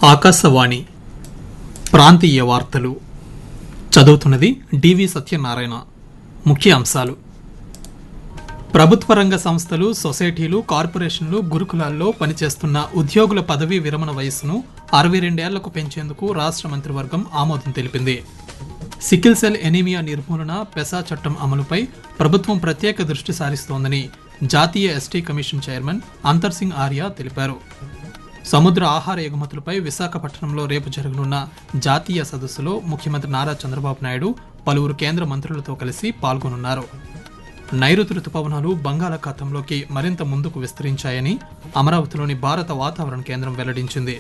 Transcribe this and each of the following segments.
ఆకాశవాణి ప్రాంతీయ వార్తలు చదువుతున్నది డివి సత్యనారాయణ ముఖ్య అంశాలు ప్రభుత్వ రంగ సంస్థలు సొసైటీలు కార్పొరేషన్లు గురుకులాల్లో పనిచేస్తున్న ఉద్యోగుల పదవీ విరమణ వయస్సును అరవై రెండేళ్లకు పెంచేందుకు రాష్ట్ర మంత్రివర్గం ఆమోదం తెలిపింది సికిల్ సెల్ ఎనీమియా నిర్మూలన పెసా చట్టం అమలుపై ప్రభుత్వం ప్రత్యేక దృష్టి సారిస్తోందని జాతీయ ఎస్టీ కమిషన్ చైర్మన్ అంతర్ సింగ్ ఆర్య తెలిపారు సముద్ర ఆహార ఎగుమతులపై విశాఖపట్నంలో రేపు జరగనున్న జాతీయ సదస్సులో ముఖ్యమంత్రి నారా చంద్రబాబు నాయుడు పలువురు కేంద్ర మంత్రులతో కలిసి పాల్గొనున్నారు నైరుతి రుతుపవనాలు బంగాళాఖాతంలోకి మరింత ముందుకు విస్తరించాయని అమరావతిలోని భారత వాతావరణ కేంద్రం వెల్లడించింది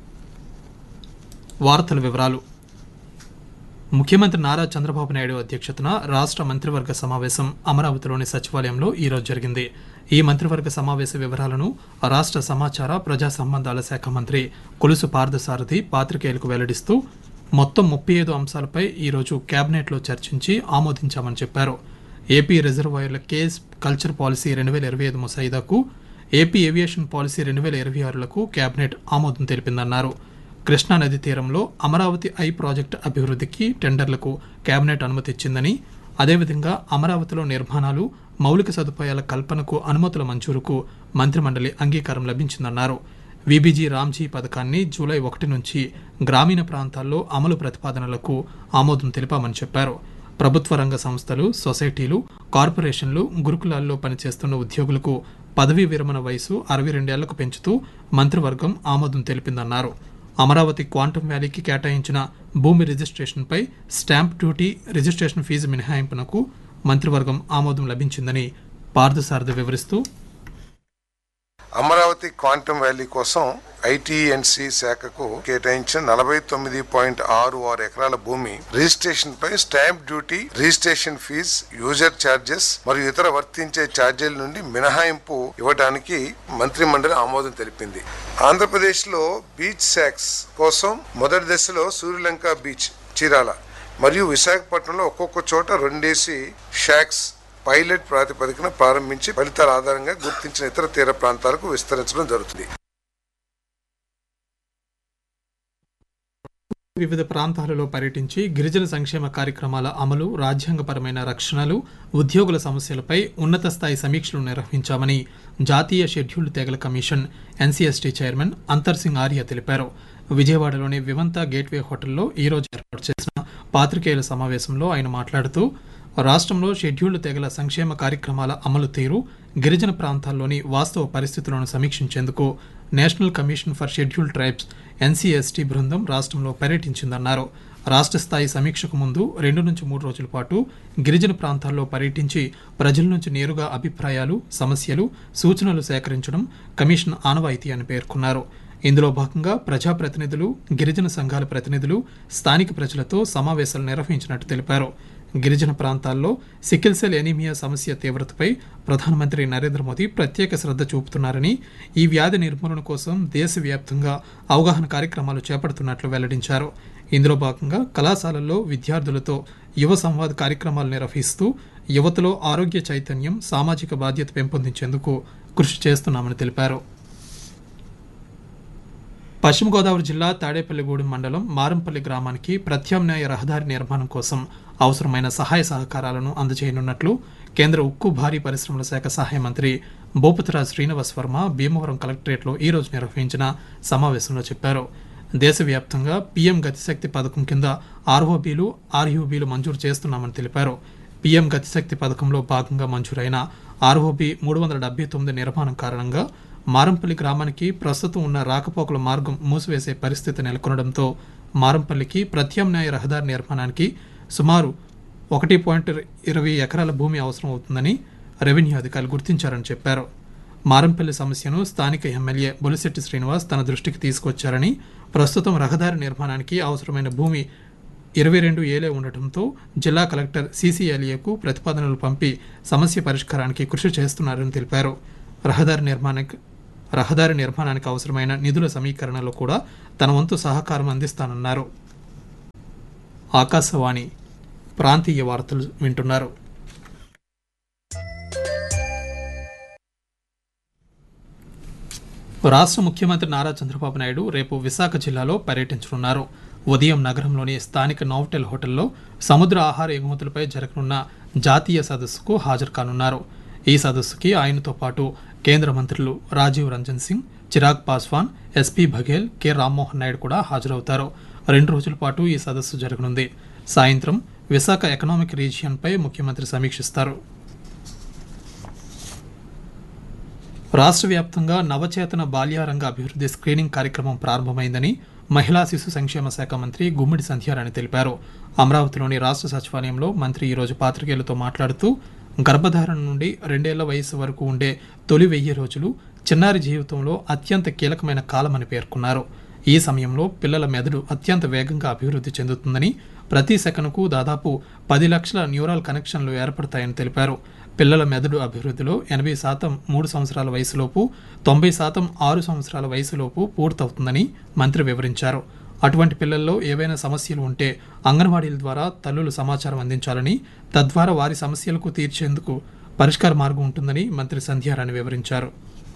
వార్తల వివరాలు ముఖ్యమంత్రి నారా చంద్రబాబు నాయుడు అధ్యక్షతన రాష్ట్ర మంత్రివర్గ సమావేశం అమరావతిలోని సచివాలయంలో ఈ రోజు జరిగింది ఈ మంత్రివర్గ సమావేశ వివరాలను రాష్ట్ర సమాచార ప్రజా సంబంధాల శాఖ మంత్రి కొలుసు పార్థసారథి పాత్రికేయులకు వెల్లడిస్తూ మొత్తం ముప్పై ఐదు అంశాలపై ఈ రోజు కేబినెట్లో చర్చించి ఆమోదించామని చెప్పారు ఏపీ రిజర్వాయర్ల కేస్ కల్చర్ పాలసీ రెండు వేల ఇరవై ఐదు ముసాయిదాకు ఏపీ ఏవియేషన్ పాలసీ రెండు వేల ఇరవై ఆరులకు కేబినెట్ ఆమోదం తెలిపిందన్నారు కృష్ణా నది తీరంలో అమరావతి ఐ ప్రాజెక్టు అభివృద్ధికి టెండర్లకు కేబినెట్ అనుమతి ఇచ్చిందని అదేవిధంగా అమరావతిలో నిర్మాణాలు మౌలిక సదుపాయాల కల్పనకు అనుమతుల మంజూరుకు మంత్రిమండలి అంగీకారం లభించిందన్నారు విబిజీ రామ్జీ పథకాన్ని జూలై ఒకటి నుంచి గ్రామీణ ప్రాంతాల్లో అమలు ప్రతిపాదనలకు ఆమోదం తెలిపామని చెప్పారు ప్రభుత్వ రంగ సంస్థలు సొసైటీలు కార్పొరేషన్లు గురుకులాల్లో పనిచేస్తున్న ఉద్యోగులకు పదవీ విరమణ వయసు అరవై రెండేళ్లకు పెంచుతూ మంత్రివర్గం ఆమోదం తెలిపిందన్నారు అమరావతి క్వాంటమ్ వ్యాలీకి కేటాయించిన భూమి రిజిస్ట్రేషన్పై స్టాంప్ డ్యూటీ రిజిస్ట్రేషన్ ఫీజు మినహాయింపునకు మంత్రివర్గం ఆమోదం లభించిందని పార్థసారథి వివరిస్తూ అమరావతి క్వాంటమ్ వ్యాలీ కోసం ఐటీఎన్సీ శాఖకు కేటాయించిన నలభై తొమ్మిది పాయింట్ ఆరు ఆరు ఎకరాల భూమి రిజిస్ట్రేషన్ పై stamp duty registration fees user charges మరియు ఇతర వర్తించే ఛార్జీల నుండి మినహాయింపు ఇవ్వడానికి మంత్రి మండలి ఆమోదం తెలిపింది ఆంధ్రప్రదేశ్ లో బీచ్ శాక్స్ కోసం మొదటి దశలో సూర్యలంక బీచ్ చీరాల మరియు విశాఖపట్నంలో ఒక్కొక్క చోట రెండేసి షాక్స్ పైలట్ ప్రాతిపదికన ప్రారంభించి ఫలితాల ఆధారంగా గుర్తించిన ఇతర తీర ప్రాంతాలకు విస్తరించడం జరుగుతుంది వివిధ ప్రాంతాలలో పర్యటించి గిరిజన సంక్షేమ కార్యక్రమాల అమలు రాజ్యాంగపరమైన రక్షణలు ఉద్యోగుల సమస్యలపై ఉన్నత స్థాయి సమీక్షలు నిర్వహించామని జాతీయ షెడ్యూల్డ్ తెగల కమిషన్ ఎన్సీఎస్టీ చైర్మన్ అంతర్ సింగ్ ఆర్య తెలిపారు విజయవాడలోని వివంత గేట్వే హోటల్లో ఈ రోజు ఏర్పాటు చేసిన పాత్రికేయుల సమావేశంలో ఆయన మాట్లాడుతూ రాష్ట్రంలో షెడ్యూల్డ్ తెగల సంక్షేమ కార్యక్రమాల అమలు తీరు గిరిజన ప్రాంతాల్లోని వాస్తవ పరిస్థితులను సమీక్షించేందుకు national commission for scheduled tribes NCST బృందం రాష్ట్రంలో పర్యటించిందన్నారు రాష్ట్ర స్థాయి సమీక్షకు ముందు రెండు నుంచి మూడు రోజుల పాటు గిరిజన ప్రాంతాల్లో పర్యటించి ప్రజల నుంచి నేరుగా అభిప్రాయాలు సమస్యలు సూచనలు సేకరించడం కమిషన్ ఆనవాయితీ అని పేర్కొన్నారు ఇందులో భాగంగా ప్రజాప్రతినిధులు గిరిజన సంఘాల ప్రతినిధులు స్థానిక ప్రజలతో సమావేశాలు నిర్వహించినట్టు తెలిపారు గిరిజన ప్రాంతాల్లో సికిల్ సెల్ ఎనీమియా సమస్య తీవ్రతపై ప్రధానమంత్రి నరేంద్ర మోదీ ప్రత్యేక శ్రద్ధ చూపుతున్నారని ఈ వ్యాధి నిర్మూలన కోసం దేశవ్యాప్తంగా అవగాహన కార్యక్రమాలు చేపడుతున్నట్లు వెల్లడించారు ఇందులో భాగంగా కళాశాలల్లో విద్యార్థులతో యువ సంవాద కార్యక్రమాలు నిర్వహిస్తూ యువతలో ఆరోగ్య చైతన్యం సామాజిక బాధ్యత పెంపొందించేందుకు కృషి చేస్తున్నామని తెలిపారు పశ్చిమ గోదావరి జిల్లా తాడేపల్లిగూడెం మండలం మారంపల్లి గ్రామానికి ప్రత్యామ్నాయ రహదారి నిర్మాణం కోసం అవసరమైన సహాయ సహకారాలను అందజేయనున్నట్లు కేంద్ర ఉక్కు భారీ పరిశ్రమల శాఖ సహాయ మంత్రి భూపతిరాజ్ శ్రీనివాస్ వర్మ భీమవరం కలెక్టరేట్లో ఈ రోజు నిర్వహించిన సమావేశంలో చెప్పారు దేశవ్యాప్తంగా పీఎం గతిశక్తి పథకం కింద ఆర్ఓబీలు ఆర్యూబీలు మంజూరు చేస్తున్నామని తెలిపారు పీఎం గతిశక్తి పథకంలో భాగంగా మంజూరైన ఆర్ఓబీ మూడు వందల డెబ్బై తొమ్మిది నిర్మాణం కారణంగా మారంపల్లి గ్రామానికి ప్రస్తుతం ఉన్న రాకపోకల మార్గం మూసివేసే పరిస్థితి నెలకొనడంతో మారంపల్లికి ప్రత్యామ్నాయ రహదారి నిర్మాణానికి సుమారు ఒకటి పాయింట్ ఇరవై ఎకరాల భూమి అవసరం అవుతుందని రెవెన్యూ అధికారులు గుర్తించారని చెప్పారు మారంపల్లి సమస్యను స్థానిక ఎమ్మెల్యే బొలిశెట్టి శ్రీనివాస్ తన దృష్టికి తీసుకొచ్చారని ప్రస్తుతం రహదారి నిర్మాణానికి అవసరమైన భూమి ఇరవై రెండు ఏలే ఉండటంతో జిల్లా కలెక్టర్ సీసీఎల్ఏకు ప్రతిపాదనలు పంపి సమస్య పరిష్కారానికి కృషి చేస్తున్నారని తెలిపారు రహదారి నిర్మాణానికి రహదారి నిర్మాణానికి అవసరమైన నిధుల సమీకరణలో కూడా తన వంతు సహకారం అందిస్తానన్నారు ఆకాశవాణి ప్రాంతీయ వార్తలు వింటున్నారు రాష్ట్ర ముఖ్యమంత్రి నారా చంద్రబాబు నాయుడు రేపు విశాఖ జిల్లాలో పర్యటించనున్నారు ఉదయం నగరంలోని స్థానిక నోవటెల్ హోటల్లో సముద్ర ఆహార ఎగుమతులపై జరగనున్న జాతీయ సదస్సుకు హాజరు కానున్నారు ఈ సదస్సుకి ఆయనతో పాటు కేంద్ర మంత్రులు రాజీవ్ రంజన్ సింగ్ చిరాగ్ పాస్వాన్ ఎస్పీ బఘేల్ కె రామ్మోహన్ నాయుడు కూడా హాజరవుతారు రెండు రోజుల పాటు ఈ సదస్సు జరగనుంది సాయంత్రం విశాఖ ఎకనామిక్ రీజియన్పై ముఖ్యమంత్రి సమీక్షిస్తారు రాష్ట్ర వ్యాప్తంగా నవచేతన బాల్యారంగ అభివృద్ధి స్క్రీనింగ్ కార్యక్రమం ప్రారంభమైందని మహిళా శిశు సంక్షేమ శాఖ మంత్రి గుమ్మిడి సంధ్యారాణి తెలిపారు అమరావతిలోని రాష్ట్ర సచివాలయంలో మంత్రి ఈరోజు పాత్రికేయులతో మాట్లాడుతూ గర్భధారణ నుండి రెండేళ్ల వయసు వరకు ఉండే తొలి వెయ్యి రోజులు చిన్నారి జీవితంలో అత్యంత కీలకమైన కాలమని పేర్కొన్నారు ఈ సమయంలో పిల్లల మెదడు అత్యంత వేగంగా అభివృద్ధి చెందుతుందని ప్రతి సెకనుకు దాదాపు పది లక్షల న్యూరాల్ కనెక్షన్లు ఏర్పడతాయని తెలిపారు పిల్లల మెదడు అభివృద్ధిలో ఎనభై శాతం మూడు సంవత్సరాల వయసులోపు తొంభై శాతం ఆరు సంవత్సరాల వయసులోపు పూర్తవుతుందని మంత్రి వివరించారు అటువంటి పిల్లల్లో ఏవైనా సమస్యలు ఉంటే అంగన్వాడీల ద్వారా తల్లులు సమాచారం అందించాలని తద్వారా వారి సమస్యలకు తీర్చేందుకు పరిష్కార మార్గం ఉంటుందని మంత్రి సంధ్యారాణి వివరించారు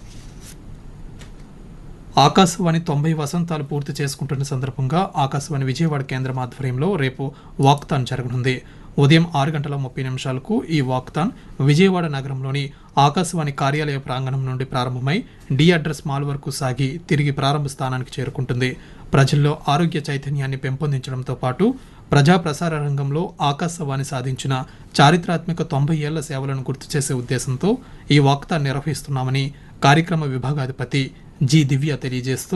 ఆకాశవాణి తొంభై వసంతాలు పూర్తి చేసుకుంటున్న సందర్భంగా ఆకాశవాణి విజయవాడ కేంద్రం ఆధ్వర్యంలో రేపు వాక్తాన్ జరగనుంది ఉదయం ఆరు గంటల ముప్పై నిమిషాలకు ఈ వాక్తాన్ విజయవాడ నగరంలోని ఆకాశవాణి కార్యాలయ ప్రాంగణం నుండి ప్రారంభమై డి అడ్రస్ మాల్ వరకు సాగి తిరిగి ప్రారంభ స్థానానికి చేరుకుంటుంది ప్రజల్లో ఆరోగ్య చైతన్యాన్ని పెంపొందించడంతో పాటు ప్రజా ప్రసార రంగంలో ఆకాశవాణి సాధించిన చారిత్రాత్మక తొంభై ఏళ్ల సేవలను గుర్తు చేసే ఉద్దేశంతో ఈ వాక్తాన్ నిర్వహిస్తున్నామని కార్యక్రమ విభాగాధిపతి జి దివ్య తెలియజేస్తూ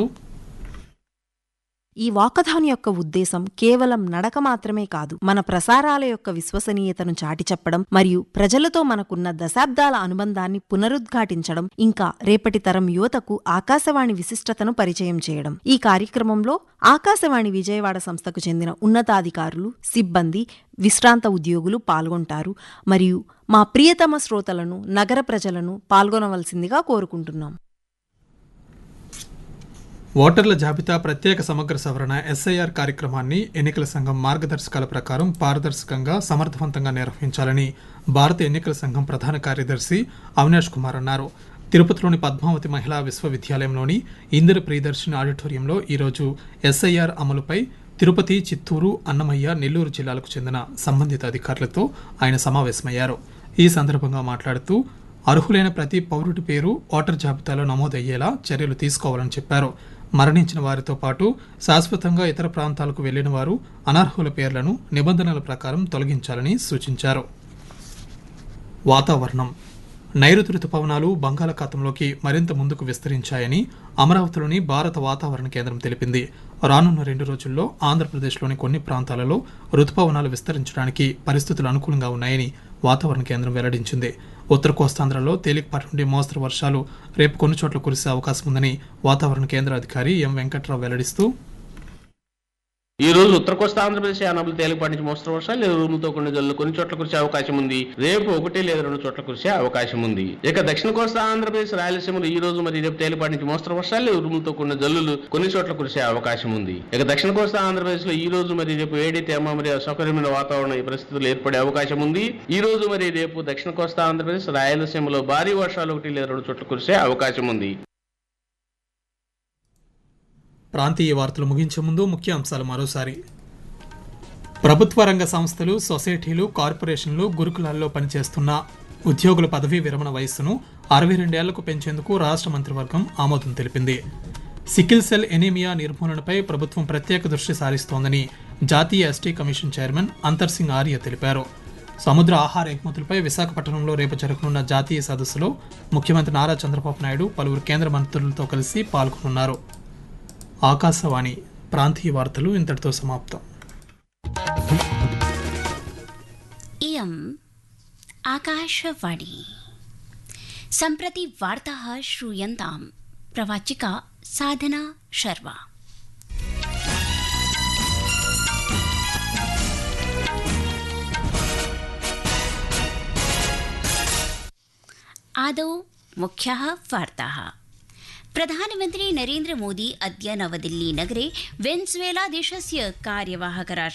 ఈ వాకథాన్ యొక్క ఉద్దేశం కేవలం నడక మాత్రమే కాదు మన ప్రసారాల యొక్క విశ్వసనీయతను చాటి చెప్పడం మరియు ప్రజలతో మనకున్న దశాబ్దాల అనుబంధాన్ని పునరుద్ఘాటించడం ఇంకా రేపటి తరం యువతకు ఆకాశవాణి విశిష్టతను పరిచయం చేయడం ఈ కార్యక్రమంలో ఆకాశవాణి విజయవాడ సంస్థకు చెందిన ఉన్నతాధికారులు సిబ్బంది విశ్రాంత ఉద్యోగులు పాల్గొంటారు మరియు మా ప్రియతమ శ్రోతలను నగర ప్రజలను పాల్గొనవలసిందిగా కోరుకుంటున్నాం ఓటర్ల జాబితా ప్రత్యేక సమగ్ర సవరణ ఎస్ఐఆర్ కార్యక్రమాన్ని ఎన్నికల సంఘం మార్గదర్శకాల ప్రకారం పారదర్శకంగా సమర్థవంతంగా నిర్వహించాలని భారత ఎన్నికల సంఘం ప్రధాన కార్యదర్శి అవినాష్ కుమార్ అన్నారు తిరుపతిలోని పద్మావతి మహిళా విశ్వవిద్యాలయంలోని ఇందిర ప్రియదర్శిని ఆడిటోరియంలో ఈరోజు ఎస్ఐఆర్ అమలుపై తిరుపతి చిత్తూరు అన్నమయ్య నెల్లూరు జిల్లాలకు చెందిన సంబంధిత అధికారులతో ఆయన సమావేశమయ్యారు ఈ సందర్భంగా మాట్లాడుతూ అర్హులైన ప్రతి పౌరుడి పేరు ఓటర్ జాబితాలో నమోదయ్యేలా చర్యలు తీసుకోవాలని చెప్పారు మరణించిన వారితో పాటు శాశ్వతంగా ఇతర ప్రాంతాలకు వెళ్లిన వారు అనర్హుల పేర్లను నిబంధనల ప్రకారం తొలగించాలని సూచించారు వాతావరణం నైరుతి రుతుపవనాలు బంగాళాఖాతంలోకి మరింత ముందుకు విస్తరించాయని అమరావతిలోని భారత వాతావరణ కేంద్రం తెలిపింది రానున్న రెండు రోజుల్లో ఆంధ్రప్రదేశ్లోని కొన్ని ప్రాంతాలలో రుతుపవనాలు విస్తరించడానికి పరిస్థితులు అనుకూలంగా ఉన్నాయని వాతావరణ కేంద్రం వెల్లడించింది ఉత్తర కోస్తాంధ్రలో తేలికపాటి నుండి మోస్తరు వర్షాలు రేపు కొన్ని చోట్ల కురిసే అవకాశం ఉందని వాతావరణ కేంద్ర అధికారి ఎం వెంకట్రావు వెల్లడిస్తూ ఈ రోజు ఉత్తర కోస్తా ఆంధ్రప్రదేశ్ యానాములు తేలికపాటి నుంచి మోస్తరు వర్షాలు లేదా ఉరుములతో కొన్ని జల్లులు కొన్ని చోట్ల కురిసే అవకాశం ఉంది రేపు ఒకటి లేదా రెండు చోట్ల కురిసే అవకాశం ఉంది ఇక దక్షిణ కోస్తా ఆంధ్రప్రదేశ్ రాయలసీమలు ఈ రోజు మరి రేపు తేలికపాటి నుంచి మోస్తరు వర్షాలు లేదా ఉరుములతో కొన్ని జల్లులు కొన్ని చోట్ల కురిసే అవకాశం ఉంది ఇక దక్షిణ కోస్తా ఆంధ్రప్రదేశ్ లో ఈ రోజు మరి రేపు వేడి తేమ మరి అసౌకర్యమైన వాతావరణం ఈ పరిస్థితులు ఏర్పడే అవకాశం ఉంది ఈ రోజు మరి రేపు దక్షిణ కోస్తా ఆంధ్రప్రదేశ్ రాయలసీమలో భారీ వర్షాలు ఒకటి లేదా రెండు చోట్ల కురిసే అవకాశం ఉంది ప్రాంతీయ వార్తలు ముగించే ముందు ముఖ్య అంశాలు మరోసారి ప్రభుత్వ రంగ సంస్థలు సొసైటీలు కార్పొరేషన్లు గురుకులాల్లో పనిచేస్తున్న ఉద్యోగుల పదవీ విరమణ వయస్సును అరవై రెండేళ్లకు పెంచేందుకు రాష్ట్ర మంత్రివర్గం ఆమోదం తెలిపింది సికిల్ సెల్ ఎనీమియా నిర్మూలనపై ప్రభుత్వం ప్రత్యేక దృష్టి సారిస్తోందని జాతీయ ఎస్టీ కమిషన్ చైర్మన్ అంతర్ సింగ్ ఆర్య తెలిపారు సముద్ర ఆహార ఎగుమతులపై విశాఖపట్నంలో రేపు జరగనున్న జాతీయ సదస్సులో ముఖ్యమంత్రి నారా చంద్రబాబు నాయుడు పలువురు కేంద్ర మంత్రులతో కలిసి పాల్గొనున్నారు ఆకాశవాణి ప్రాంతీయ వార్తలు ఇంతటితో సమాప్తం इयम् आकाशवाणी सम्प्रति वार्ताः श्रूयन्ताम् प्रवाचिका साधना शर्मा आदौ मुख्याः वार्ताः प्रधानमन्त्री नरेन्द्रमोदी अद्य नवदिल्ली नगरे वेन्जुवेला देशस्य कार्यवाहक